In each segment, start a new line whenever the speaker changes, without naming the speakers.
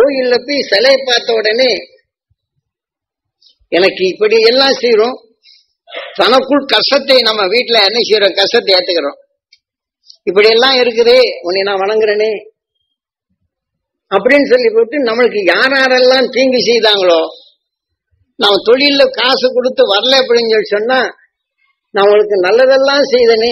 கோயில்ல போய் சிலையை பார்த்த உடனே எனக்கு இப்படி எல்லாம் செய்யறோம் தனக்குள் கஷ்டத்தை நம்ம வீட்டுல என்ன செய்யறோம் கஷ்டத்தை ஏத்துக்கிறோம் இப்படி எல்லாம் இருக்குதே உன்னை நான் வணங்குறேனே அப்படின்னு சொல்லி போட்டு நம்மளுக்கு யார் யாரெல்லாம் தீங்கு செய்தாங்களோ நம்ம தொழில காசு கொடுத்து வரல அப்படின்னு சொல்லி சொன்னா நான் உங்களுக்கு நல்லதெல்லாம் செய்தனே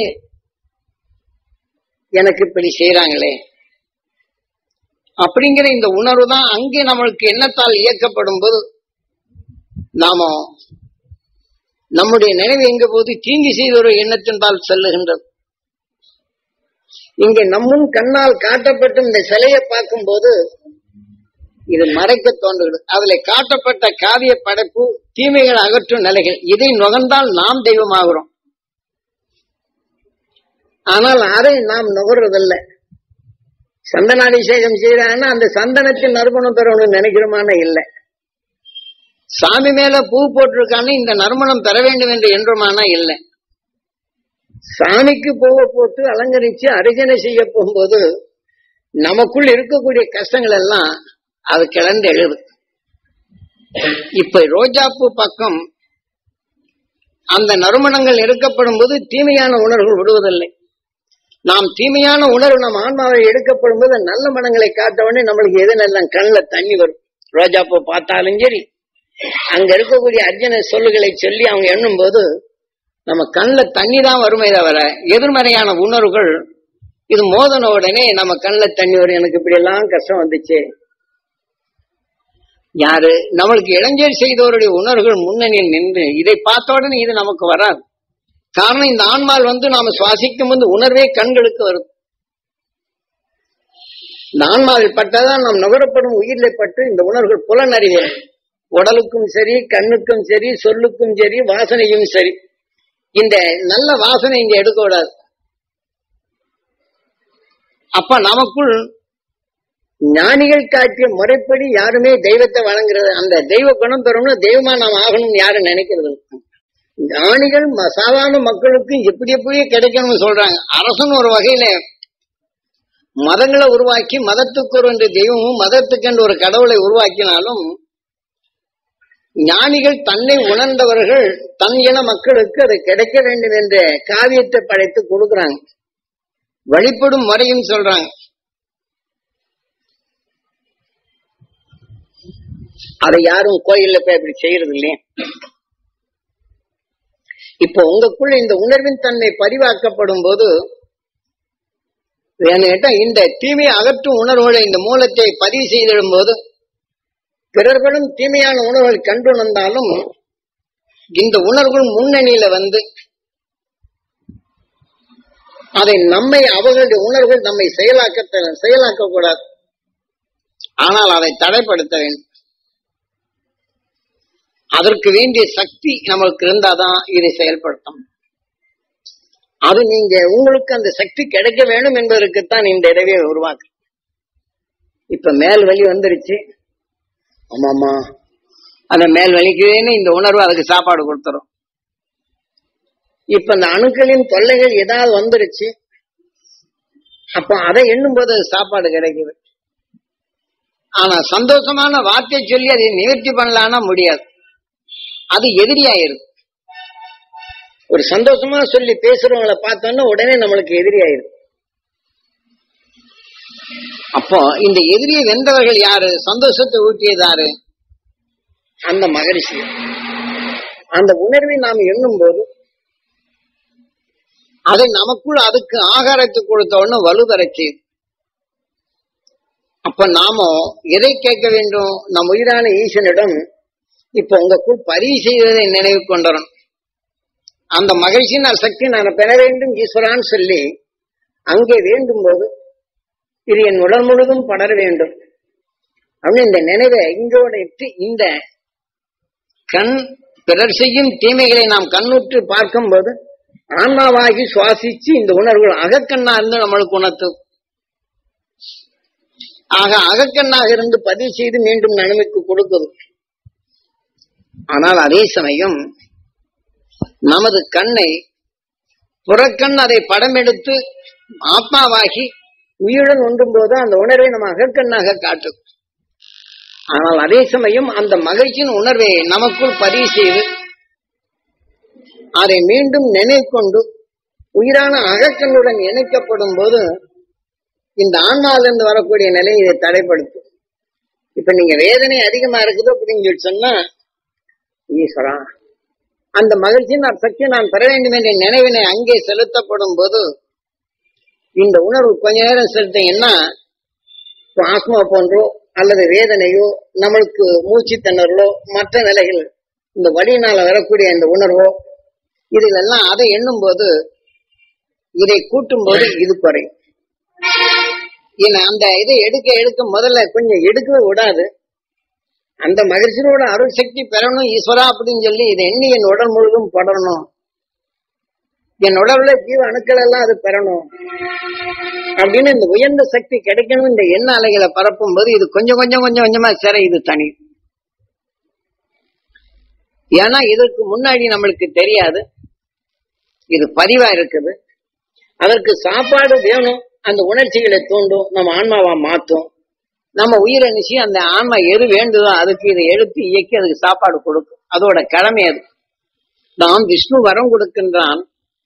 எனக்கு இப்படி செய்யறாங்களே அப்படிங்கிற இந்த உணர்வு தான் அங்கே நம்மளுக்கு எண்ணத்தால் இயக்கப்படும் போது நாம நம்முடைய நினைவு எங்க போது தீங்கு செய்த ஒரு எண்ணத்தின்பால் செல்லுகின்றது இங்கே நம்மும் கண்ணால் காட்டப்பட்ட இந்த சிலையை பார்க்கும்போது இது மறைக்க தோன்றுகிறது அதுல காட்டப்பட்ட காவிய படைப்பு தீமைகள் அகற்றும் நிலைகள் இதை நுகர்ந்தால் நாம் தெய்வமாகிறோம் ஆனால் அதை நாம் நுகர்றதில்லை சந்தனாபிஷேகம் செய்யறாங்கன்னா அந்த சந்தனத்தின் நறுமணம் பெறணும்னு நினைக்கிறோமான இல்லை சாமி மேல பூ போட்டிருக்கான்னு இந்த நறுமணம் பெற வேண்டும் என்று என்றுமானா இல்லை சாமிக்கு பூவை போட்டு அலங்கரிச்சு அர்ச்சனை செய்ய போகும்போது நமக்குள் இருக்கக்கூடிய கஷ்டங்கள் எல்லாம் அது கிளந்து எழுது இப்ப ரோஜாப்பூ பக்கம் அந்த நறுமணங்கள் எடுக்கப்படும் போது தீமையான உணர்வுகள் விடுவதில்லை நாம் தீமையான உணர்வு நம் ஆன்மாவை எடுக்கப்படும் போது நல்ல மனங்களை காட்டவுடனே நம்மளுக்கு எதுனெல்லாம் கண்ணில் தண்ணி வரும் ரோஜாப்பூ பார்த்தாலும் சரி அங்க இருக்கக்கூடிய அர்ஜுன சொல்லுகளை சொல்லி அவங்க எண்ணும் போது நம்ம கண்ணில் தண்ணி தான் வருமே தவிர எதிர்மறையான உணர்வுகள் இது மோதன உடனே நம்ம கண்ணில் தண்ணி வரும் எனக்கு இப்படி எல்லாம் கஷ்டம் வந்துச்சு யாரு நம்மளுக்கு இளைஞர் செய்தவருடைய உணர்வுகள் முன்னணியில் நின்று இதை பார்த்த உடனே இது நமக்கு வராது காரணம் இந்த ஆன்மால் வந்து நாம சுவாசிக்கும் போது உணர்வே கண்களுக்கு வரும் இந்த ஆன்மாவில் பட்டதான் நாம் நுகரப்படும் உயிரிலை பட்டு இந்த உணர்வுகள் புலனறிவு உடலுக்கும் சரி கண்ணுக்கும் சரி சொல்லுக்கும் சரி வாசனையும் சரி இந்த நல்ல வாசனை இங்க எடுக்க விடாது அப்ப நமக்குள் ஞானிகள் காட்டிய முறைப்படி யாருமே தெய்வத்தை வணங்குறது அந்த தெய்வ குணம் பெறணும்னு தெய்வமா நாம் ஆகணும்னு யாரும் நினைக்கிறது இல்ல. ஞானிகள் ம- சாதாரண மக்களுக்கு எப்படி எப்படியே கிடைக்கணும்னு சொல்றாங்க அரசன் ஒரு வகையில மதங்களை உருவாக்கி மதத்துக்கு ஒரு என்று தெய்வமும் மதத்துக்கென்று ஒரு கடவுளை உருவாக்கினாலும் ஞானிகள் தன்னை உணர்ந்தவர்கள் தன் இன மக்களுக்கு அது கிடைக்க வேண்டும் என்ற காவியத்தை படைத்து கொடுக்கறாங்க வழிபடும் முறையும் சொல்றாங்க அதை யாரும் கோயில்ல போய் அப்படி செய்யறது இல்லையே இப்போ உங்களுக்குள்ள இந்த உணர்வின் தன்மை பதிவாக்கப்படும் போது ஏன்னு கேட்டா இந்த தீமையை அகற்றும் உணர்வுகளை இந்த மூலத்தை பதிவு செய்திடும் போது பிறர்களும் தீமையான உணர்வுகளை கண்டுணர்ந்தாலும் இந்த உணர்வுகள் முன்னணியில வந்து அதை நம்மை அவர்களுடைய உணர்வுகள் நம்மை செயலாக்க செயலாக்க கூடாது ஆனால் அதை தடைப்படுத்த வேண்டும் அதற்கு வேண்டிய சக்தி நமக்கு இருந்தாதான் இதை செயல்படுத்தும் அது நீங்க உங்களுக்கு அந்த சக்தி கிடைக்க வேண்டும் என்பதற்குத்தான் இந்த இடவே உருவாக்கு இப்ப மேல் வலி வந்துருச்சு ஆமாமா அந்த மேல் வலிக்குதுன்னு இந்த உணர்வு அதுக்கு சாப்பாடு கொடுத்துரும் இப்ப இந்த அணுக்களின் தொல்லைகள் ஏதாவது வந்துருச்சு அப்ப அதை எண்ணும் போது அது சாப்பாடு கிடைக்குது ஆனா சந்தோஷமான வார்த்தை சொல்லி அதை நிவர்த்தி பண்ணலான்னா முடியாது அது எதிரியாயிருது ஒரு சந்தோஷமா சொல்லி பேசுறவங்கள பார்த்தோன்னா உடனே நம்மளுக்கு எதிரியாயிருது அப்போ இந்த எதிரியை வென்றவர்கள் யாரு சந்தோஷத்தை ஊட்டியது யாரு அந்த மகரிஷி அந்த உணர்வை நாம் எண்ணும் போது அதை நமக்குள் அதுக்கு ஆகாரத்தை கொடுத்த உடனே வலுதரச்சு அப்ப நாம எதை கேட்க வேண்டும் நம் உயிரான ஈசனிடம் இப்ப உங்களுக்குள் பரிவு செய்வதை நினைவு கொண்டறோம் அந்த மகிழ்ச்சியின் சக்தி நான் பெற வேண்டும் ஈஸ்வரான்னு சொல்லி அங்கே வேண்டும் போது இது என் உடல் முழுதும் படர வேண்டும் அப்படின்னு இந்த நினைவை இங்கோட இட்டு இந்த கண் பிறர் செய்யும் தீமைகளை நாம் கண்ணுற்று பார்க்கும்போது ஆன்மாவாகி சுவாசிச்சு இந்த உணர்வுகள் அகக்கண்ணா இருந்து நம்மளுக்கு உணர்த்தும் ஆக அகக்கண்ணாக இருந்து பதிவு செய்து மீண்டும் நன்மைக்கு கொடுக்குது ஆனால் அதே சமயம் நமது கண்ணை புறக்கண் அதை படம் எடுத்து ஆத்மாவாகி உயிருடன் ஒன்றும் போது அந்த உணர்வை நம்ம அகக்கண்ணாக காட்டும் ஆனால் அதே சமயம் அந்த மகிழ்ச்சியின் உணர்வை நமக்குள் பதிவு செய்து அதை மீண்டும் நினைக்கொண்டு உயிரான அகக்கண்ணுடன் இணைக்கப்படும் போது இந்த ஆன்மாவிலிருந்து வரக்கூடிய நிலை இதை தடைப்படுத்தும் இப்ப நீங்க வேதனை அதிகமா இருக்குது அப்படின்னு சொல்லி சொன்னா ஈஸ்வரா அந்த மகிழ்ச்சியின் சக்தி நான் பெற வேண்டும் என்ற நினைவினை அங்கே செலுத்தப்படும் போது இந்த உணர்வு கொஞ்ச நேரம் செலுத்தீங்கன்னா இப்ப ஆத்மா போன்றோ அல்லது வேதனையோ நம்மளுக்கு மூச்சு திணறலோ மற்ற நிலைகள் இந்த வழியினால வரக்கூடிய இந்த உணர்வோ இதிலெல்லாம் அதை எண்ணும் போது இதை கூட்டும் போது இது குறையும் ஏன்னா அந்த இதை எடுக்க எடுக்க முதல்ல கொஞ்சம் எடுக்கவே விடாது அந்த மகிழ்ச்சியோட அருள் சக்தி பெறணும் ஈஸ்வரா அப்படின்னு சொல்லி இதை எண்ணி என் உடல் முழுதும் படரணும் என் உடல்ல ஜீவ அணுக்கள் எல்லாம் அது பெறணும் அப்படின்னு இந்த உயர்ந்த சக்தி கிடைக்கணும் இந்த எண்ண அலைகளை பரப்பும் போது இது கொஞ்சம் கொஞ்சம் கொஞ்சம் கொஞ்சமா சிறை இது தனி ஏன்னா இதற்கு முன்னாடி நம்மளுக்கு தெரியாது இது பதிவா இருக்குது அதற்கு சாப்பாடு வேணும் அந்த உணர்ச்சிகளை தூண்டும் நம்ம ஆன்மாவா மாத்தும் நம்ம உயிரை நிச்சு அந்த ஆன்மா எது வேண்டுதோ அதுக்கு இதை எடுத்து இயக்கி அதுக்கு சாப்பாடு கொடுக்கும் அதோட கடமை அது நாம் விஷ்ணு வரம் கொடுக்கின்றான்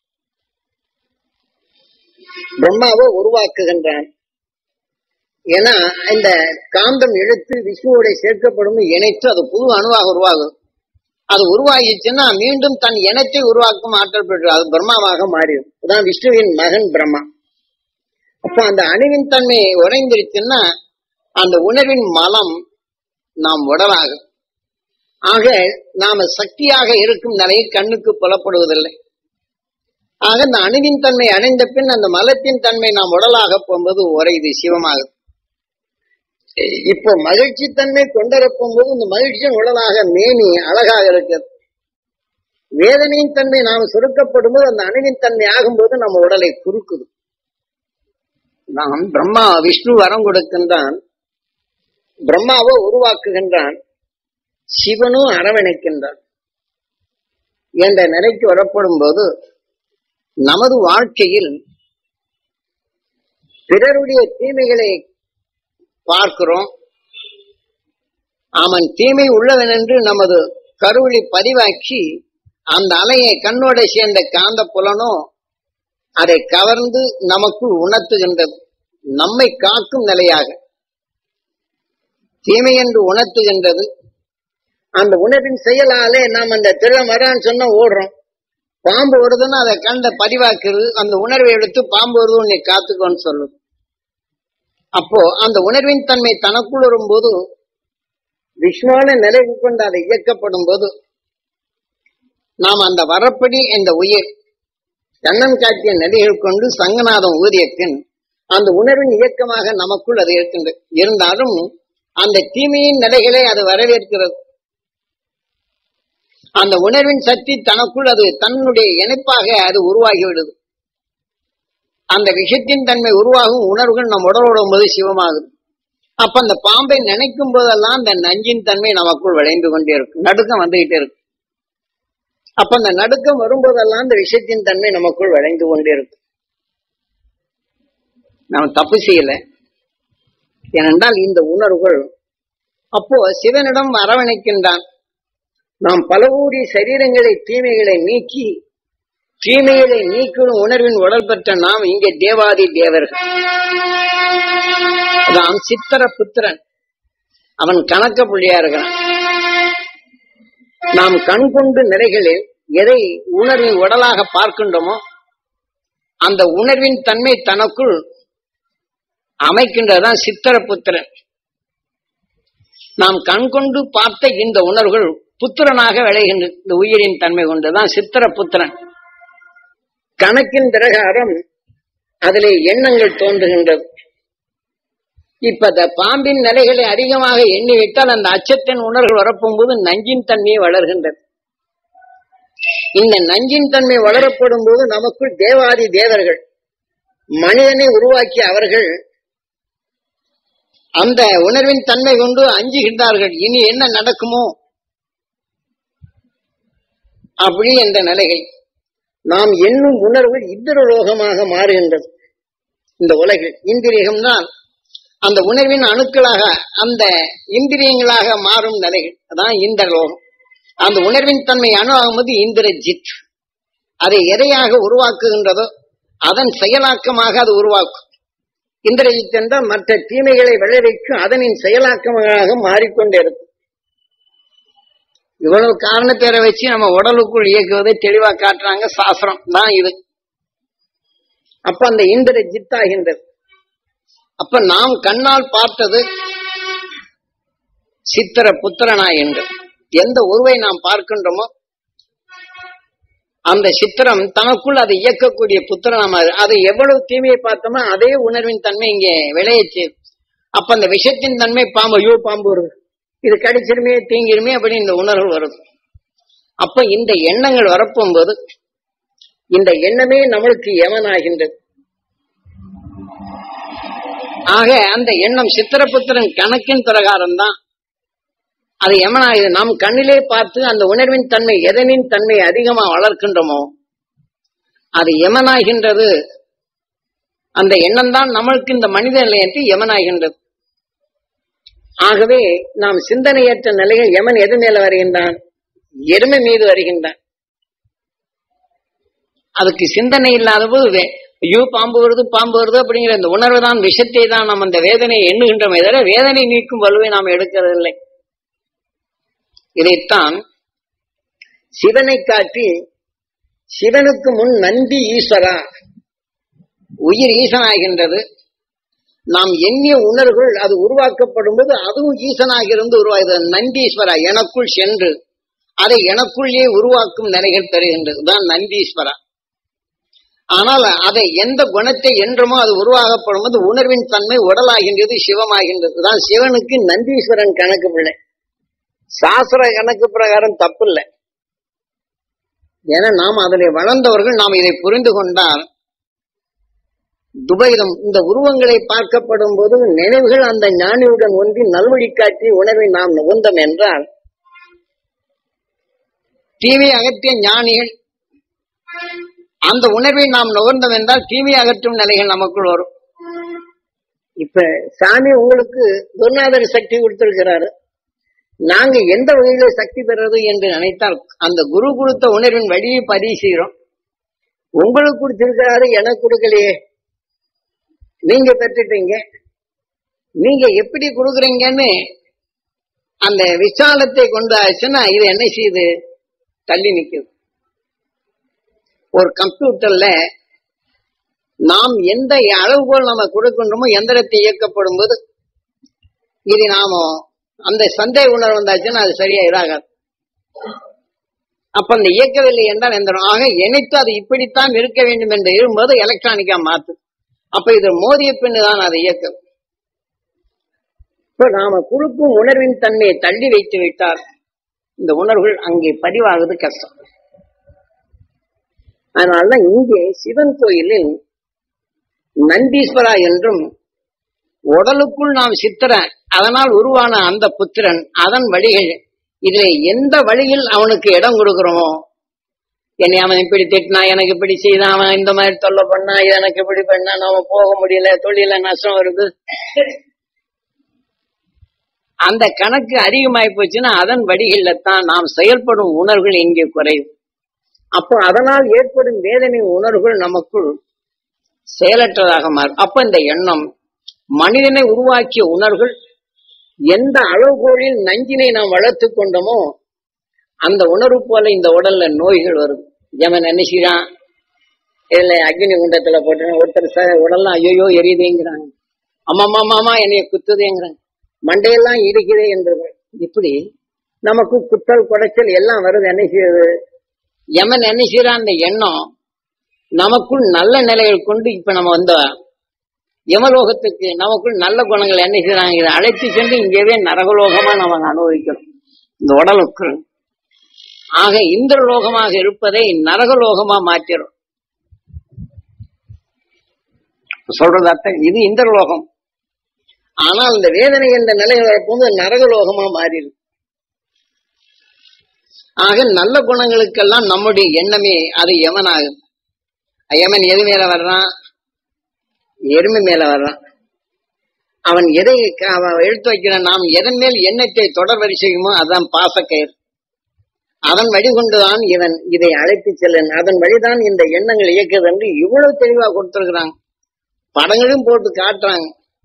பிரம்மாவை உருவாக்குகின்றான் ஏன்னா இந்த காந்தம் இழுத்து விஷ்ணுவோட சேர்க்கப்படும் இணைத்து அது புது அணுவாக உருவாகும் அது உருவாகிச்சுன்னா மீண்டும் தன் இனத்தை உருவாக்கும் ஆற்றல் பெற்று அது பிரம்மாவாக மாறிடும் அதான் விஷ்ணுவின் மகன் பிரம்மா அப்ப அந்த அணுவின் தன்மை உறைந்திருச்சுன்னா அந்த உணர்வின் மலம் நாம் உடலாகும் ஆக நாம சக்தியாக இருக்கும் நிலையை கண்ணுக்கு புலப்படுவதில்லை ஆக அந்த அணுவின் தன்மை அடைந்த பின் அந்த மலத்தின் தன்மை நாம் உடலாக போகும்போது உரையுது சிவமாகுது இப்போ மகிழ்ச்சி தன்மை கொண்டிருக்கும் போது இந்த மகிழ்ச்சியின் உடலாக மேனி அழகாக இருக்கிறது வேதனையின் தன்மை நாம் சுருக்கப்படும் போது அந்த அணுவின் தன்மை ஆகும்போது நம்ம உடலை குறுக்குது நாம் பிரம்மா விஷ்ணு வரம் கொடுக்கின்றான் பிரம்மாவை உருவாக்குகின்றான் சிவனும் அரவணைக்கின்றான் என்ற நிலைக்கு வரப்படும் போது நமது வாழ்க்கையில் பிறருடைய தீமைகளை பார்க்கிறோம் அவன் தீமை உள்ளவன் என்று நமது கருவிழி பதிவாக்கி அந்த அலையை கண்ணோட சேர்ந்த காந்த புலனோ அதை கவர்ந்து நமக்குள் உணர்த்துகின்றது நம்மை காக்கும் நிலையாக தீமை என்று உணர்த்துகின்றது அந்த உணர்வின் செயலாலே நாம் அந்த திருடம் வரான்னு சொன்னா ஓடுறோம் பாம்பு வருதுன்னா அதை கண்ட பதிவாக்குறது அந்த உணர்வை எடுத்து பாம்பு வருது நீ காத்துக்கோன்னு சொல்லும் அப்போ அந்த உணர்வின் தன்மை தனக்குள் வரும்போது விஷ்ணுவான நிலைவு கொண்டு அதை இயக்கப்படும் போது நாம் அந்த வரப்படி இந்த உயிர் கண்ணன் காட்டிய நிலைகள் கொண்டு சங்கநாதம் ஊதிய பின் அந்த உணர்வின் இயக்கமாக நமக்குள் அது இருக்கின்றது இருந்தாலும் அந்த தீமையின் நிலைகளை அது வரவேற்கிறது அந்த உணர்வின் சக்தி தனக்குள் அது தன்னுடைய இணைப்பாக அது உருவாகிவிடுது அந்த விஷயத்தின் தன்மை உருவாகும் உணர்வுகள் நம் உடலோடும் போது சிவமாகுது அப்ப அந்த பாம்பை நினைக்கும் போதெல்லாம் அந்த நஞ்சின் தன்மை நமக்குள் விளைந்து கொண்டே இருக்கும் நடுக்கம் வந்துகிட்டே இருக்கு அப்ப அந்த நடுக்கம் வரும்போதெல்லாம் அந்த விஷயத்தின் தன்மை நமக்குள் விளைந்து கொண்டே இருக்கும் நம்ம தப்பு செய்யல ஏனென்றால் இந்த உணர்வுகள் அப்போ சிவனிடம் அரவணைக்கின்றான் நாம் பல கோடி சரீரங்களை தீமைகளை நீக்கி தீமைகளை நீக்கும் உணர்வின் உடல் பெற்ற நாம் இங்கே தேவாதி தேவர்கள் அதான் சித்தர புத்திரன் அவன் கணக்க புள்ளியா இருக்கிறான் நாம் கண் கொண்டு நிலைகளில் எதை உணர்வின் உடலாக பார்க்கின்றோமோ அந்த உணர்வின் தன்மை தனக்குள் அமைக்கின்றதுதான் சித்தர புத்திரன் நாம் கண் கொண்டு பார்த்த இந்த உணர்வுகள் புத்திரனாக விளைகின்ற இந்த உயிரின் தன்மை கொண்டுதான் சித்திர புத்திரன் கணக்கின் பிரகாரம் அதிலே எண்ணங்கள் தோன்றுகின்றது இப்ப இந்த பாம்பின் நிலைகளை அதிகமாக எண்ணிவிட்டால் அந்த அச்சத்தின் உணர்வு வரப்போகும்போது நஞ்சின் தன்மை வளர்கின்றது இந்த நஞ்சின் தன்மை வளரப்படும் போது நமக்குள் தேவாதி தேவர்கள் மனிதனை உருவாக்கிய அவர்கள் அந்த உணர்வின் தன்மை கொண்டு அஞ்சுகின்றார்கள் இனி என்ன நடக்குமோ அப்படி என்ற நிலைகள் நாம் எண்ணும் உணர்வு இந்திர லோகமாக மாறுகின்றது இந்த உலகில் இந்திரியகம் தான் அந்த உணர்வின் அணுக்களாக அந்த இந்திரியங்களாக மாறும் நிலைகள் அதான் இந்திரலோகம் அந்த உணர்வின் தன்மை அணு ஆகும்போது இந்திரஜித் அதை எதையாக உருவாக்குகின்றதோ அதன் செயலாக்கமாக அது உருவாக்கும் இந்திரஜித் என்றால் மற்ற தீமைகளை விளைவிக்கும் அதனின் செயலாக்கமாக மாறிக்கொண்டே இருக்கும் இவ்வளவு காரணப்பேரை வச்சு நம்ம உடலுக்குள் இயக்குவதை தெளிவா காட்டுறாங்க சாஸ்திரம் தான் இது அப்ப அந்த இந்திர ஜித்தாகின்றது அப்ப நாம் கண்ணால் பார்த்தது சித்திர புத்திரனா என்று எந்த உருவை நாம் பார்க்கின்றோமோ அந்த சித்திரம் தனக்குள் அதை இயக்கக்கூடிய புத்திரனாம அது எவ்வளவு தீமையை பார்த்தோமோ அதே உணர்வின் தன்மை இங்கே விளையச்சு அப்ப அந்த விஷத்தின் தன்மை பாம்பு ஐயோ பாம்பு வருது இது கடிச்சிருமே தீங்கிருமே அப்படி இந்த உணர்வு வருது அப்ப இந்த எண்ணங்கள் வரப்போகும்போது இந்த எண்ணமே நம்மளுக்கு எவனாகின்றது ஆக அந்த எண்ணம் சித்திரபுத்திரன் கணக்கின் பிரகாரம் தான் அது எமனாகுது நாம் கண்ணிலே பார்த்து அந்த உணர்வின் தன்மை எதனின் தன்மை அதிகமா வளர்க்கின்றோமோ அது எமனாகின்றது அந்த எண்ணம் தான் நம்மளுக்கு இந்த மனித நிலையத்தை எமனாகின்றது ஆகவே நாம் சிந்தனையற்ற நிலையில் எமன் எது மேல வருகின்றான் எருமை மீது வருகின்றான் அதுக்கு சிந்தனை இல்லாத போது ஐயோ பாம்பு வருது பாம்பு வருது அப்படிங்கிற இந்த உணர்வு தான் விஷத்தை தான் நாம் அந்த வேதனையை எண்ணுகின்றோமே தவிர வேதனை நீக்கும் வலுவை நாம் எடுக்கிறதில்லை இதைத்தான் சிவனை காட்டி சிவனுக்கு முன் நந்தி ஈஸ்வரா உயிர் ஈசனாகின்றது நாம் எண்ணிய உணர்வுகள் அது உருவாக்கப்படும் போது அதுவும் ஈசனாக இருந்து உருவாகிறது நந்தீஸ்வரா எனக்குள் சென்று அதை எனக்குள்ளே உருவாக்கும் நிலைகள் பெறுகின்றது தான் நந்தீஸ்வரா ஆனால் அதை எந்த குணத்தை என்றுமோ அது உருவாகப்படும் போது உணர்வின் தன்மை உடலாகின்றது சிவமாகின்றது தான் சிவனுக்கு நந்தீஸ்வரன் கணக்கு பிள்ளை சாஸ்திர கணக்கு பிரகாரம் தப்பு இல்லை ஏன்னா நாம் அதில் வளர்ந்தவர்கள் நாம் இதை புரிந்து கொண்டால் துபைதம் இந்த உருவங்களை பார்க்கப்படும் போது நினைவுகள் அந்த ஞானியுடன் ஒன்றி நல்வழி காட்டி உணர்வை நாம் நுகர்ந்தோம் என்றால் தீமை அகற்றிய ஞானிகள் அந்த உணர்வை நாம் நுகர்ந்தோம் என்றால் தீமை அகற்றும் நிலைகள் நமக்குள் வரும் இப்ப சாமி உங்களுக்கு குருநாதர் சக்தி கொடுத்திருக்கிறாரு நாங்க எந்த வகையில சக்தி பெறுறது என்று நினைத்தால் அந்த குரு கொடுத்த உணர்வின் வழியை பதிவு செய்கிறோம் உங்களுக்கு கொடுத்திருக்கிறாரு எனக்கு கொடுக்கலையே நீங்க பெற்றுட்டீங்க நீங்க எப்படி கொடுக்குறீங்கன்னு அந்த விசாலத்தை கொண்டு ஆச்சுன்னா இது என்ன செய்யுது தள்ளி நிக்குது ஒரு கம்ப்யூட்டர்ல நாம் எந்த அளவுகோல் நம்ம கொடுக்கின்றோமோ எந்திரத்தை இயக்கப்படும் போது இது நாம அந்த சந்தேக உணர்வு வந்தாச்சுன்னா அது சரியா இதாகாது அப்ப அந்த இயக்கவில்லை என்றால் எந்திரம் ஆக இணைத்து அது இப்படித்தான் இருக்க வேண்டும் என்று இருக்கும்போது எலக்ட்ரானிக்கா மாத்து அப்ப இது மோதிய பின்னு தான் அது இயக்கம் இப்ப நாம கொடுக்கும் உணர்வின் தன்மையை தள்ளி வைத்து விட்டால் இந்த உணர்வுகள் அங்கே பதிவாகுது கஷ்டம் அதனாலதான் இங்கே சிவன் கோயிலில் நந்தீஸ்வரா என்றும் உடலுக்குள் நாம் சித்திர அதனால் உருவான அந்த புத்திரன் அதன் வழிகள் இதுல எந்த வழியில் அவனுக்கு இடம் கொடுக்கிறோமோ என்னை அவன் இப்படி திட்டினா எனக்கு இப்படி செய்தான் அவன் இந்த மாதிரி தொல்லை பண்ணா எனக்கு இப்படி பண்ணா நாம போக முடியல தொழில நஷ்டம் வருது அந்த கணக்கு அதிகமாயி போச்சுன்னா அதன் வழிகள்ல தான் நாம் செயல்படும் உணர்வுகள் இங்கே குறையும் அப்போ அதனால் ஏற்படும் வேதனை உணர்வுகள் நமக்குள் செயலற்றதாக மாறும் அப்ப இந்த எண்ணம் மனிதனை உருவாக்கிய உணர்வுகள் எந்த அளவுகோலில் நஞ்சினை நாம் வளர்த்து கொண்டோமோ அந்த உணர்வு போல இந்த உடல்ல நோய்கள் வரும் எவன் நினைச்சுதான் இதுல அக்னி குண்டத்துல போட்டு ஒருத்தர் ச உடல்லாம் ஐயோ எரியுதேங்கிறாங்க அம்மா அம்மா அம்மா என்னைய குத்துதேங்கிறாங்க மண்டையெல்லாம் இருக்குதே என்றது இப்படி நமக்கு குத்தல் குடைச்சல் எல்லாம் வருது என்ன செய்யுது எமன் என்ன செய்யறான் அந்த எண்ணம் நமக்குள் நல்ல நிலைகள் கொண்டு இப்ப நம்ம வந்த யமலோகத்துக்கு நமக்குள் நல்ல குணங்கள் என்ன செய்யறாங்க இதை அழைத்து சென்று இங்கேயே நரகலோகமா நம்ம அனுபவிக்கிறோம் இந்த உடலுக்குள் ஆக இந்திரலோகமாக இருப்பதை நரகலோகமா மாற்றிடும் சொல்றது அர்த்தம் இது இந்திரலோகம் ஆனால் இந்த வேதனை என்ற நிலையில் வரப்போது நரகலோகமா மாறிடும் ஆக நல்ல குணங்களுக்கெல்லாம் நம்முடைய எண்ணமே அது யமனாகும் யமன் எது மேல வர்றான் எருமை மேல வர்றான் அவன் எதை க- அவன் எடுத்து வைக்கிறான் நாம் எதன் மேல் எண்ணத்தை தொடர் வரிசையுமோ அதான் பாசக்கயிறு அதன் வழிகொண்டுதான் இவன் இதை அழைத்து செல்லன் அதன் வழிதான் இந்த எண்ணங்கள் இயக்குது என்று இவ்வளவு தெளிவா கொடுத்திருக்கிறாங்க படங்களும் போட்டு காட்டுறாங்க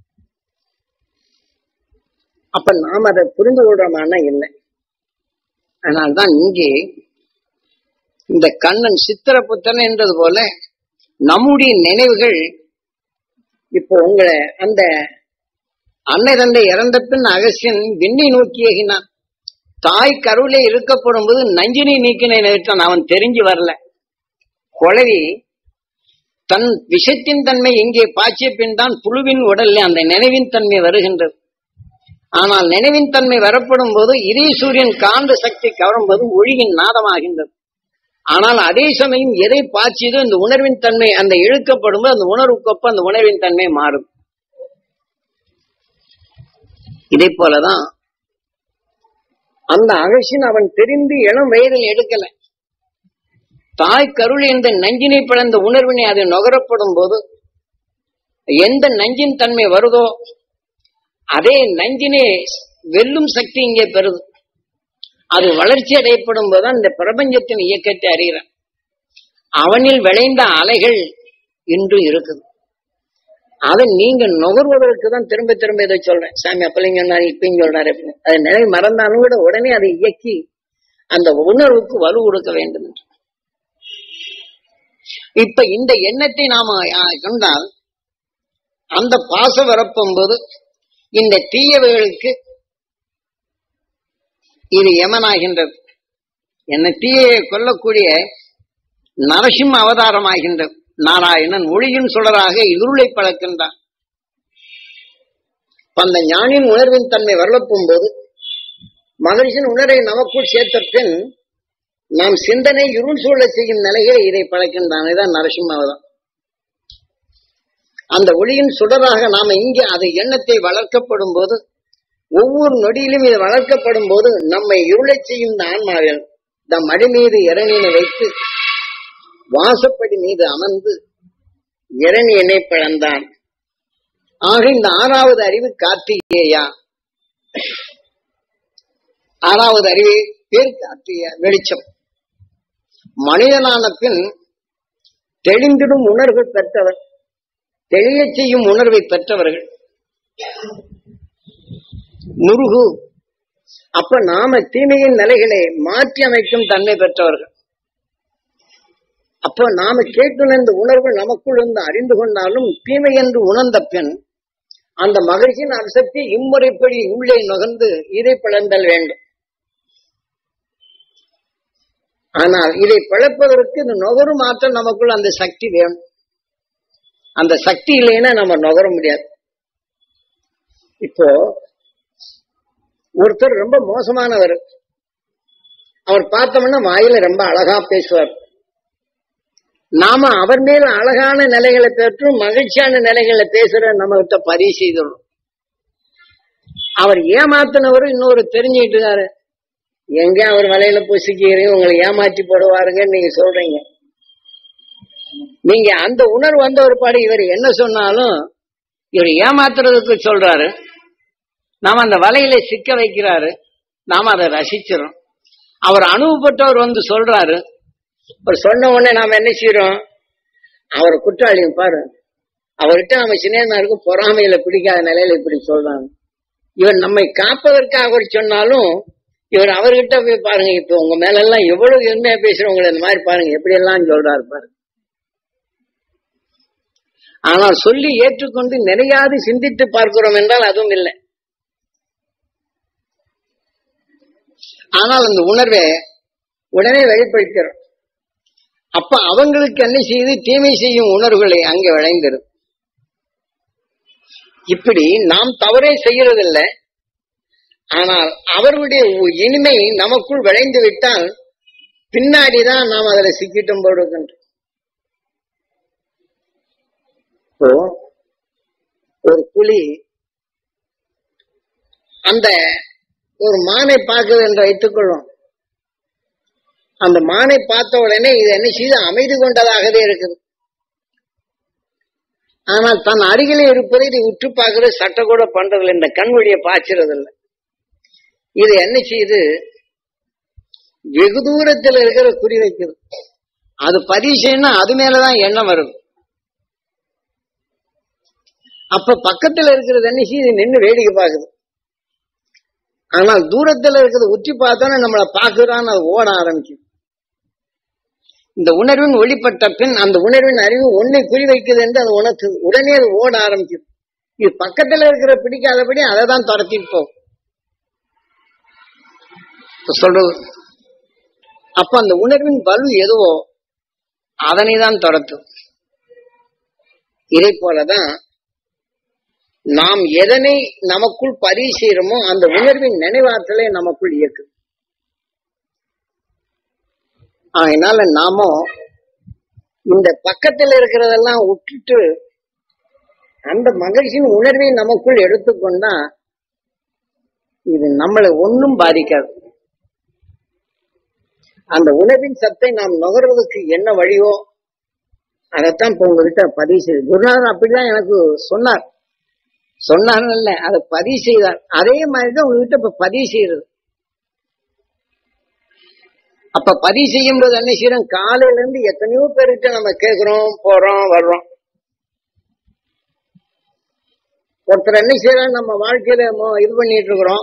அப்ப நாம் அதை புரிந்து கொள்றோமானா இல்லை அதனால்தான் இங்கே இந்த கண்ணன் சித்திரபுத்தன் என்றது போல நம்முடைய நினைவுகள் இப்போ உங்களை அந்த அன்னை தந்தை இறந்த பின் அகசியன் விண்ணை நோக்கி ஏகினான் தாய் கருவிலே இருக்கப்படும் போது நஞ்சினை நீக்கினை நிறுத்தான் அவன் தெரிஞ்சு வரல குழவி தன் விஷத்தின் தன்மை இங்கே பாய்ச்சிய பின் தான் புழுவின் உடல்ல அந்த நினைவின் தன்மை வருகின்றது ஆனால் நினைவின் தன்மை வரப்படும் போது இதே சூரியன் காந்த சக்தி கவரும் போது ஒளியின் நாதமாகின்றது ஆனால் அதே சமயம் எதை பாய்ச்சியதோ இந்த உணர்வின் தன்மை அந்த இழுக்கப்படும் போது அந்த உணர்வுக்கொப்ப அந்த உணர்வின் தன்மை மாறும் இதே போலதான் அந்த அகசின் அவன் தெரிந்து இளம் வயதில் எடுக்கல தாய் கருள் என்ற நஞ்சினை பிளந்த உணர்வினை அது நுகரப்படும் போது எந்த நஞ்சின் தன்மை வருதோ அதே நஞ்சினை வெல்லும் சக்தி இங்கே பெறுது அது வளர்ச்சி அடையப்படும் போதுதான் இந்த பிரபஞ்சத்தின் இயக்கத்தை அறிகிறான் அவனில் விளைந்த அலைகள் இன்று இருக்குது அதை நீங்க நுகர்வதற்கு தான் திரும்ப திரும்ப இதை சொல்றேன் சாமி அப்பலைங்க சொன்னாரு இப்பயும் சொல்றாரு அப்படின்னு. அதை நினைவு மறந்தாலும் கூட உடனே அதை இயக்கி அந்த உணர்வுக்கு வலு கொடுக்க வேண்டும் என்று. இப்ப இந்த எண்ணத்தை நாம ஆ, கண்டால் அந்த பாசம் வரப்பும் போது இந்த தீயவைகளுக்கு இது யமனாகின்றது என்ன தீயை கொல்லக்கூடிய நரசிம்ம அவதாரமாகின்றது நாராயணன் ஒளியின் சுடராக இருளை பழக்கின்றான் இப்ப அந்த ஞானின் உணர்வின் தன்மை வரலப்பும் போது மகரிஷின் உணரை நமக்குள் சேர்த்த பின் நாம் சிந்தனை இருள் சூழ செய்யும் நிலையை இதை பழக்கின்றான் இதான் நரசிம்மாவதான் அந்த ஒளியின் சுடராக நாம இங்கே அது எண்ணத்தை வளர்க்கப்படும் போது ஒவ்வொரு நொடியிலும் இது வளர்க்கப்படும் போது நம்மை இருளச் செய்யும் இந்த ஆன்மாவில் நம் அடி மீது இறைநிலை வைத்து வாசப்படி மீது அமர்ந்து இரணியனை பிளந்தான் ஆக இந்த ஆறாவது அறிவு கார்த்திகேயா ஆறாவது அறிவு பேர் கார்த்திகேயா வெளிச்சம் மனிதனான பின் தெளிந்திடும் உணர்வு பெற்றவர் தெளியச் செய்யும் உணர்வை பெற்றவர்கள் முருகு அப்ப நாம தீமையின் நிலைகளை மாற்றி அமைக்கும் தன்மை பெற்றவர்கள் அப்போ நாம கேட்டுணர்ந்த உணர்வு நமக்குள் இருந்து அறிந்து கொண்டாலும் தீமை என்று உணர்ந்த பின் அந்த மகிழ்ச்சியின் அசக்தி இம்முறைப்படி உள்ளே நுகர்ந்து இதை பிளந்தல் வேண்டும் ஆனால் இதை பிளப்பதற்கு இந்த நுகரும் ஆற்றல் நமக்குள் அந்த சக்தி வேணும் அந்த சக்தி இல்லைன்னா நம்ம நுகர முடியாது இப்போ ஒருத்தர் ரொம்ப மோசமானவர் அவர் பார்த்தோம்னா வாயில ரொம்ப அழகா பேசுவார் நாம அவர் மேல அழகான நிலைகளை பெற்றும் மகிழ்ச்சியான நிலைகளை பேசுற நம்ம கிட்ட பதிவு செய்துள்ளோம் அவர் ஏமாத்தினவரும் இன்னொரு தெரிஞ்சுக்கிட்டு இருக்காரு எங்க அவர் வலையில பொசிக்கிறீங்க உங்களை ஏமாற்றி போடுவாருங்கன்னு நீங்க சொல்றீங்க நீங்க அந்த உணர்வு வந்த ஒரு பாடு இவர் என்ன சொன்னாலும் இவர் ஏமாத்துறதுக்கு சொல்றாரு நாம அந்த வலையில சிக்க வைக்கிறாரு நாம அதை ரசிச்சிடும் அவர் அனுபவப்பட்டவர் வந்து சொல்றாரு அவர் சொன்ன உடனே நாம என்ன செய்யறோம் அவர் குற்றாளியும் பாரு அவர்கிட்ட நம்ம சின்ன இருக்கும் பொறாமையில பிடிக்காத நிலையில இப்படி சொல்றாங்க இவர் நம்மை காப்பதற்காக அவர் சொன்னாலும் இவர் அவர்கிட்ட போய் பாருங்க இப்ப உங்க மேல எல்லாம் எவ்வளவு எருமையா பேசுறவங்களை இந்த மாதிரி பாருங்க எப்படி எல்லாம் சொல்றாரு பாருங்க ஆனால் சொல்லி ஏற்றுக்கொண்டு நிறையாது சிந்தித்து பார்க்கிறோம் என்றால் அதுவும் இல்லை ஆனால் அந்த உணர்வை உடனே வெளிப்படுத்துறோம் அப்ப அவங்களுக்கு என்ன செய்து தீமை செய்யும் உணர்வுகளை அங்கே விளைந்திரும் இப்படி நாம் தவறே செய்யறதில்லை ஆனால் அவர்களுடைய இனிமை நமக்குள் விளைந்து விட்டால் பின்னாடிதான் நாம் அதுல சிக்கிட்டும் போடுகின்றோம் இப்போ ஒரு புலி அந்த ஒரு மானை பார்க்குது என்று வைத்துக் கொள்வோம் அந்த மானை பார்த்த உடனே இது என்ன செய்து அமைதி கொண்டதாகவே இருக்குது ஆனால் தன் அருகிலே இருப்பதை இதை உற்று பார்க்கிற சட்டை கூட பண்றதில்லை இந்த கண் வழியை பாய்ச்சறது இல்லை இது என்ன செய்யுது வெகு தூரத்தில் இருக்கிற குறி வைக்குது அது பரிசைன்னா அது மேலதான் எண்ணம் வருது அப்ப பக்கத்துல இருக்கிறது என்ன செய்யுது நின்று வேடிக்கை பார்க்குது ஆனால் தூரத்துல இருக்கிறது உச்சி பார்த்தோன்னா நம்மளை பார்க்குறான்னு அது ஓட ஆரம்பிக்குது இந்த உணர்வின் ஒளிப்பட்ட பின் அந்த உணர்வின் அறிவு ஒன்னை குறி வைக்குது என்று அது உணர்த்து உடனே அது ஓட ஆரம்பிக்குது இது பக்கத்துல இருக்கிற பிடிக்காதபடி அதை தான் துரத்திட்டு போகும் இப்ப சொல்றது அப்ப அந்த உணர்வின் வலு எதுவோ அதனை தான் துரத்தும் இதை போலதான் நாம் எதனை நமக்குள் பதிவு செய்யறோமோ அந்த உணர்வின் நினைவாற்றலை நமக்குள் இயக்குது அதனால நாம இந்த பக்கத்துல இருக்கிறதெல்லாம் விட்டுட்டு அந்த மகிழ்ச்சியின் உணர்வை நமக்குள் எடுத்துக்கொண்டா இது நம்மளை ஒன்றும் பாதிக்காது அந்த உணர்வின் சத்தை நாம் நுகர்வதற்கு என்ன வழியோ அதைத்தான் இப்ப உங்ககிட்ட பதிவு செய்து குருநாதர் அப்படிதான் எனக்கு சொன்னார் சொன்னார் இல்ல அதை பதிவு செய்தார் அதே மாதிரிதான் உங்ககிட்ட இப்ப பதிவு செய்யறது அப்ப பதிவு செய்யும் போது என்ன செய்யறோம் காலையில இருந்து எத்தனையோ பேர்கிட்ட நம்ம கேக்குறோம் போறோம் வர்றோம் ஒருத்தர் என்ன செய்யறோம் நம்ம வாழ்க்கையில மோ- இது பண்ணிட்டு இருக்கிறோம்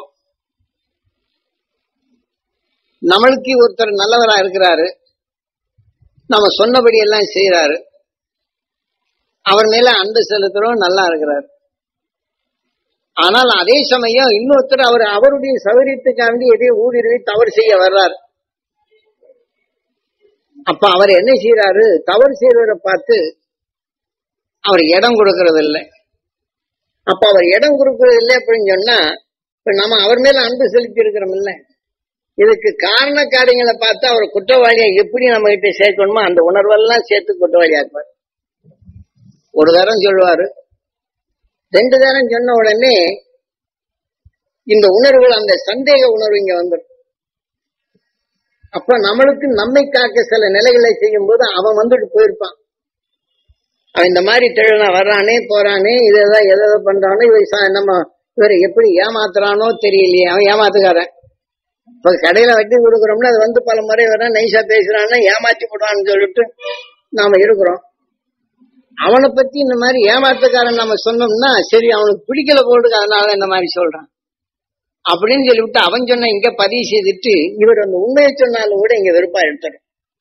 நம்மளுக்கு ஒருத்தர் நல்லவரா இருக்கிறாரு நம்ம சொன்னபடி எல்லாம் செய்யறாரு அவர் மேல அன்பு செலுத்துறோம் நல்லா இருக்கிறாரு ஆனால் அதே சமயம் இன்னொருத்தர் அவர் அவருடைய சௌகரியத்துக்காண்டி எதையும் ஊடுருவி தவறு செய்ய வர்றாரு அப்ப அவர் என்ன செய்யறாரு தவறு செய்யறவரை பார்த்து அவர் இடம் கொடுக்கறது இல்லை அப்ப அவர் இடம் கொடுக்கறது இல்லை அப்படின்னு சொன்னா இப்ப நம்ம அவர் மேல அன்பு செலுத்தி இருக்கிறோம் இல்ல இதுக்கு காரண காரியங்களை பார்த்து அவர் குற்றவாளியை எப்படி நம்ம கிட்ட சேர்க்கணுமோ அந்த உணர்வெல்லாம் சேர்த்து குற்றவாளியாக்குவார் ஒரு தரம் சொல்லுவாரு ரெண்டு தரம் சொன்ன உடனே இந்த உணர்வுகள் அந்த சந்தேக உணர்வு இங்க வந்துடும் அப்ப நம்மளுக்கு நம்மை காக்க சில நிலைகளை செய்யும் போது அவன் வந்துட்டு போயிருப்பான் அவன் இந்த மாதிரி திழனா வர்றானே போறானே இதெல்லாம் எதை எதை பண்றானோ இவன் சா- நம்ம இவரை எப்படி ஏமாத்துறானோ தெரியலையே அவன் ஏமாத்துக்காரன் இப்ப கடையில வட்டி கொடுக்குறோம்னா அது வந்து பல முறை வர நைஸா பேசுறான்னா ஏமாத்தி போடுவான்னு சொல்லிட்டு நாம இருக்கிறோம் அவனை பத்தி இந்த மாதிரி ஏமாத்துக்காரன் நம்ம சொன்னோம்னா சரி அவனுக்கு பிடிக்கல போடுக்கு அதனால இந்த மாதிரி சொல்றான் அப்படின்னு சொல்லிவிட்டு அவன் சொன்ன இங்க பதிவு செய்துட்டு இவர் அந்த உண்மையை சொன்னாலும் கூட இங்க வெறுப்பா எடுத்துடும்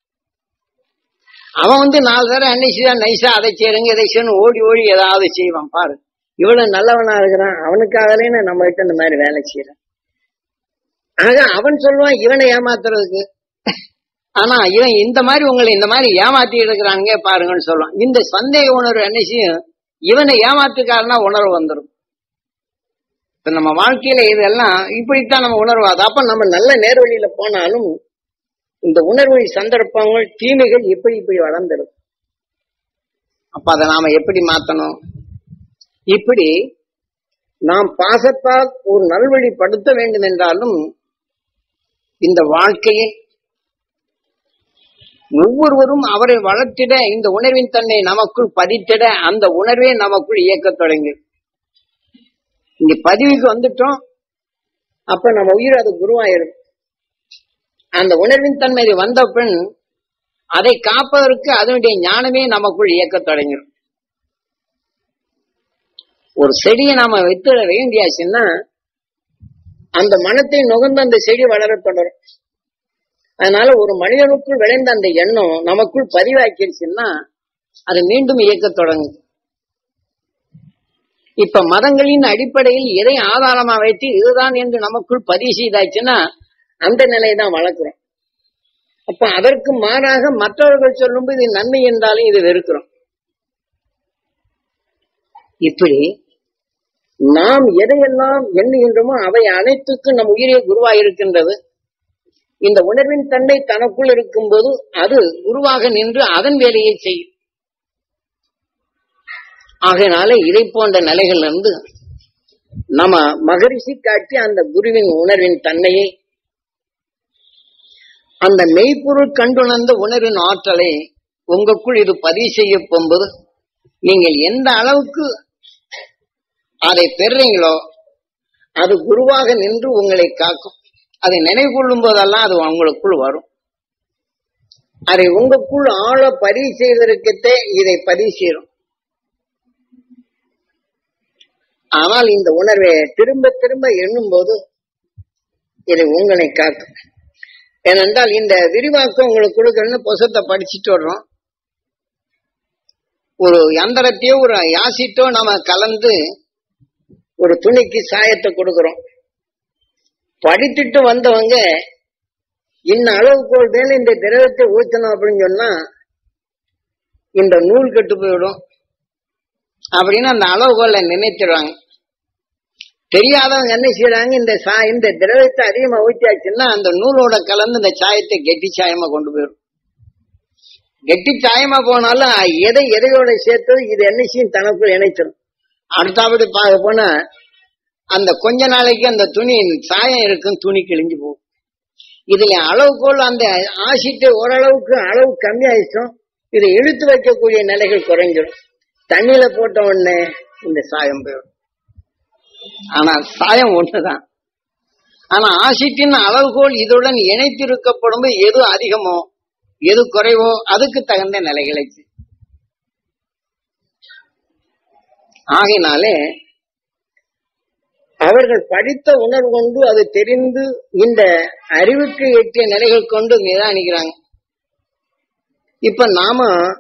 அவன் வந்து நாலு தரம் என்ன செய்தான் நைஸா அதை செய்யறங்க இதை செய்யணும் ஓடி ஓடி ஏதாவது செய்வான் பாரு இவ்வளவு நல்லவனா இருக்கிறான் அவனுக்காகலே நம்ம கிட்ட இந்த மாதிரி வேலை செய்யறான் ஆக அவன் சொல்லுவான் இவனை ஏமாத்துறதுக்கு ஆனா இவன் இந்த மாதிரி உங்களை இந்த மாதிரி ஏமாத்தி இருக்கிறாங்க பாருங்கன்னு சொல்லுவான் இந்த சந்தேக உணர்வு என்ன செய்யும் இவனை ஏமாத்துக்காரனா உணர்வு வந்துடும் இப்ப நம்ம வாழ்க்கையில இதெல்லாம் இப்படித்தான் நம்ம உணர்வாது அப்ப நம்ம நல்ல நேர்வழியில போனாலும் இந்த உணர்வு சந்தர்ப்பங்கள் தீமைகள் இப்படி இப்படி வளர்ந்துடும் அப்ப அதை நாம எப்படி மாத்தணும் இப்படி நாம் பாசத்தால் ஒரு நல்வழிப்படுத்த வேண்டும் என்றாலும் இந்த வாழ்க்கையை ஒவ்வொருவரும் அவரை வளர்த்திட இந்த உணர்வின் தன்னை நமக்குள் பதித்திட அந்த உணர்வே நமக்குள் இயக்கத் தொடங்கும் இங்க பதிவுக்கு வந்துட்டோம் அப்ப நம்ம உயிர் அது குருவாயிரும் அந்த உணர்வின் தன்மை இது வந்த பின் அதை காப்பதற்கு அதனுடைய ஞானமே நமக்குள் இயக்கத் தொடங்கிடும் ஒரு செடியை நாம வித்துட வேண்டியாச்சுன்னா அந்த மனத்தை நுகர்ந்து அந்த செடி வளரத் தொடரும் அதனால ஒரு மனிதனுக்குள் விளைந்த அந்த எண்ணம் நமக்குள் பதிவாக்கிருச்சுன்னா அது மீண்டும் இயக்கத் தொடங்கும் இப்ப மதங்களின் அடிப்படையில் எதை ஆதாரமா வைத்து இதுதான் என்று நமக்குள் பதிவு செய்தாச்சுன்னா அந்த நிலையை தான் வளர்க்கிறோம் அப்ப அதற்கு மாறாக மற்றவர்கள் சொல்லும்போது இது நன்மை என்றாலும் இது வெறுக்கிறோம் இப்படி நாம் எதையெல்லாம் எண்ணுகின்றோமோ அவை அனைத்துக்கும் நம் உயிரே குருவாயிருக்கின்றது இந்த உணர்வின் தன்மை தனக்குள் இருக்கும்போது அது குருவாக நின்று அதன் வேலையை செய்யும் ஆகையினால இதை போன்ற நிலைகள் இருந்து நம்ம மகரிஷி காட்டி அந்த குருவின் உணர்வின் தன்மையை அந்த மெய்ப்பொருள் கண்டுணர்ந்த உணர்வின் ஆற்றலை உங்களுக்குள் இது பதிவு செய்ய போகும்போது நீங்கள் எந்த அளவுக்கு அதை பெறுறீங்களோ அது குருவாக நின்று உங்களை காக்கும் அதை நினைவு கொள்ளும் போதெல்லாம் அது உங்களுக்குள் வரும் அதை உங்களுக்குள் ஆழ பதிவு செய்வதற்குத்தே இதை பதிவு செய்யணும் ஆனால் இந்த உணர்வை திரும்ப திரும்ப எண்ணும் போது இது உங்களை காக்கும் ஏனென்றால் இந்த விரிவாக்கம் உங்களுக்கு கொடுக்கணும்னு புசத்தை படிச்சுட்டு வர்றோம் ஒரு யந்திரத்தையோ ஒரு யாசிட்டோ நாம கலந்து ஒரு துணிக்கு சாயத்தை கொடுக்கிறோம் படித்துட்டு வந்தவங்க இன்ன அளவுக்கோல் மேல இந்த திரவத்தை ஊற்றணும் அப்படின்னு சொன்னா இந்த நூல் கெட்டு போயிடும் அப்படின்னு அந்த அளவுகோலை நினைச்சிடுவாங்க தெரியாதவங்க என்ன செய்யறாங்க இந்த சா இந்த திரவத்தை அதிகமா ஊற்றியாச்சுன்னா அந்த நூலோட கலந்து இந்த சாயத்தை கெட்டி சாயமா கொண்டு போயிடும் கெட்டி சாயமா போனாலும் எதை எதையோட சேர்த்து இது என்ன செய்யும் தனக்குள் இணைச்சிடும் அடுத்தபடி பார்க்க போனா அந்த கொஞ்ச நாளைக்கு அந்த துணி சாயம் இருக்கும் துணி கிழிஞ்சு போகும் இதுல அளவுக்கோல் அந்த ஆசிட்டு ஓரளவுக்கு அளவு கம்மியாயிடுச்சோம் இதை இழுத்து வைக்கக்கூடிய நிலைகள் குறைஞ்சிடும் தண்ணியில போட்ட உடனே இந்த சாயம் போயிடும் ஆனா சாயம் ஒண்ணுதான் ஆனா ஆசிட்டின் அளவுகோல் இதுடன் இணைத்திருக்கப்படும் எது அதிகமோ எது குறைவோ அதுக்கு தகுந்த நிலைகளை ஆகினாலே அவர்கள் படித்த உணர்வு கொண்டு அது தெரிந்து இந்த அறிவுக்கு எட்டிய நிலைகள் கொண்டு நிதானிக்கிறாங்க இப்ப நாம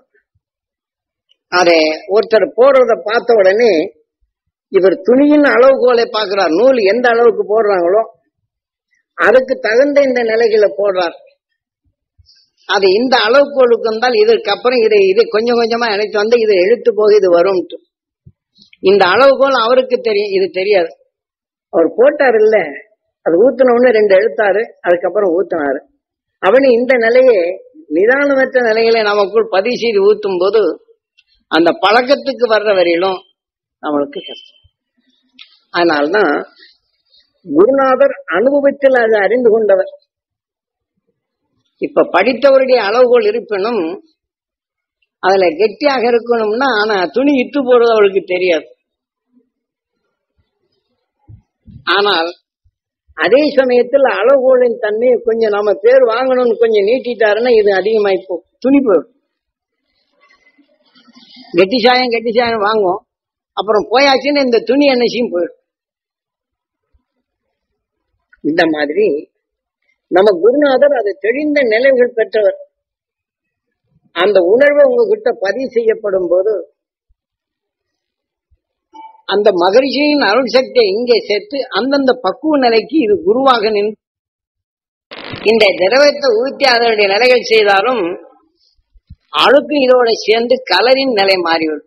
அதை ஒருத்தர் போடுறத பார்த்த உடனே இவர் துணியின் அளவுகோலை பார்க்கிறார் நூல் எந்த அளவுக்கு போடுறாங்களோ அதுக்கு தகுந்த இந்த நிலைகளை போடுறார் அது இந்த அளவுகோலுக்கு வந்தால் இதற்கப்புறம் இதை இதை கொஞ்சம் கொஞ்சமா இணைத்து வந்து இதை இழுத்து போக இது வரும் இந்த அளவுகோல் அவருக்கு தெரியும் இது தெரியாது அவர் போட்டார் இல்ல அது ஊத்தின உடனே ரெண்டு எழுத்தாரு அதுக்கப்புறம் ஊத்தினாரு அவனு இந்த நிலையை நிதானமற்ற நிலைகளை நமக்குள் பதிவு செய்து ஊத்தும் போது அந்த பழக்கத்துக்கு வர்ற வரையிலும் நம்மளுக்கு கஷ்டம் அதனால்தான் குருநாதர் அனுபவத்தில் அது அறிந்து கொண்டவர் இப்ப படித்தவருடைய அளவுகோல் இருப்பினும் அதுல கெட்டியாக இருக்கணும்னா ஆனா துணி இட்டு போடுறது அவளுக்கு தெரியாது ஆனால் அதே சமயத்தில் அளவுகோலின் தன்மையை கொஞ்சம் நாம பேர் வாங்கணும்னு கொஞ்சம் நீட்டிட்டாருன்னா இது அதிகமாயிப்போ துணி போயிடும் கெட்டி சாயம் கெட்டி சாயம் வாங்குவோம் அப்புறம் போயாச்சுன்னு இந்த துணி எண்ணெயும் போயிடும் இந்த மாதிரி நம்ம குருநாதர் அது தெளிந்த நிலைகள் பெற்றவர் அந்த உணர்வை உங்ககிட்ட பதிவு செய்யப்படும் போது அந்த மகரிஷியின் அருள் சக்தியை இங்கே சேர்த்து அந்தந்த பக்குவ நிலைக்கு இது குருவாக நின்று இந்த திரவத்தை ஊற்றி அதனுடைய நிலைகள் செய்தாலும் அழுக்கு இதோட சேர்ந்து கலரின் நிலை மாறிவிடும்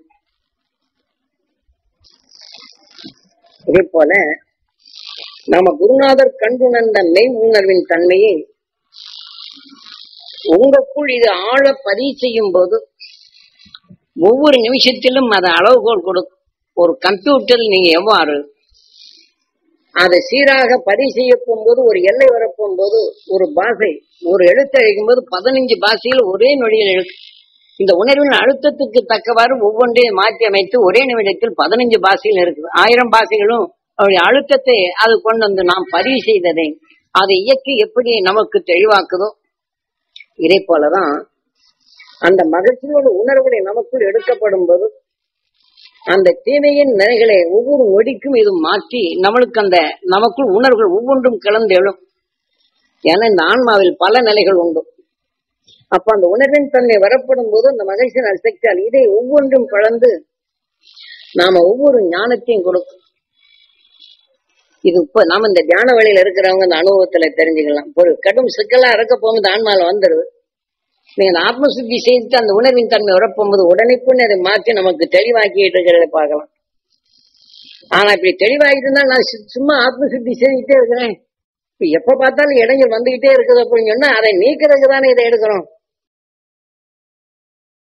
இதே போல நம்ம குருநாதர் கண்டுணர்ந்த மெய் உணர்வின் தன்மையை உங்களுக்குள் இது ஆழ பதிவு செய்யும் போது ஒவ்வொரு நிமிஷத்திலும் அதை அளவுகோல் கொடுக்கும் ஒரு கம்ப்யூட்டரில் நீங்க எவ்வாறு அதை சீராக பதிவு செய்ய போகும்போது ஒரு எல்லை வரப்போகும் போது ஒரு பாஷை ஒரு எழுத்து அழைக்கும் போது பதினஞ்சு பாஷையில் ஒரே நொடியில் எழுத்து இந்த உணர்வின் அழுத்தத்துக்கு தக்கவாறு ஒவ்வொன்றையும் மாற்றி அமைத்து ஒரே நிமிடத்தில் பதினஞ்சு பாஷைகள் இருக்குது ஆயிரம் பாஷைகளும் அவருடைய அழுத்தத்தை அது கொண்டு வந்து நாம் பதிவு செய்ததை அதை இயக்கி எப்படி நமக்கு தெளிவாக்குதோ இதே போலதான் அந்த மகிழ்ச்சியோட உணர்வுகளை நமக்குள் எடுக்கப்படும் போது அந்த தீமையின் நிலைகளை ஒவ்வொரு நொடிக்கும் இது மாற்றி நம்மளுக்கு அந்த நமக்குள் உணர்வுகள் ஒவ்வொன்றும் கலந்து எழும் ஏன்னா இந்த ஆன்மாவில் பல நிலைகள் உண்டு அப்ப அந்த உணர்வின் தன்மை வரப்படும் போது அந்த மகிழ்ச்சியின் சக்தியால் இதை ஒவ்வொன்றும் கலந்து நாம ஒவ்வொரு ஞானத்தையும் கொடுக்கும் இது இப்ப நாம இந்த தியான வழியில இருக்கிறவங்க இந்த அனுபவத்துல தெரிஞ்சுக்கலாம் ஒரு கடும் சிக்கலா இறக்க போகும்போது ஆன்மால வந்துடுது நீங்க அந்த ஆத்ம சுத்தி செய்துட்டு அந்த உணர்வின் தன்மை வரப்போகும்போது உடனேக்குன்னு அதை மாற்றி நமக்கு தெளிவாக்கிட்டு இருக்கிறத பார்க்கலாம் ஆனா இப்படி தெளிவாகிட்டு இருந்தா நான் சு- சும்மா ஆத்ம சுத்தி செய்துட்டே இருக்கிறேன் இப்ப எப்ப பார்த்தாலும் இடைஞ்சல் வந்துகிட்டே இருக்குது அப்படின்னு சொன்னா அதை நீக்கிறதுக்கு தானே இதை எடுக்கிறோம்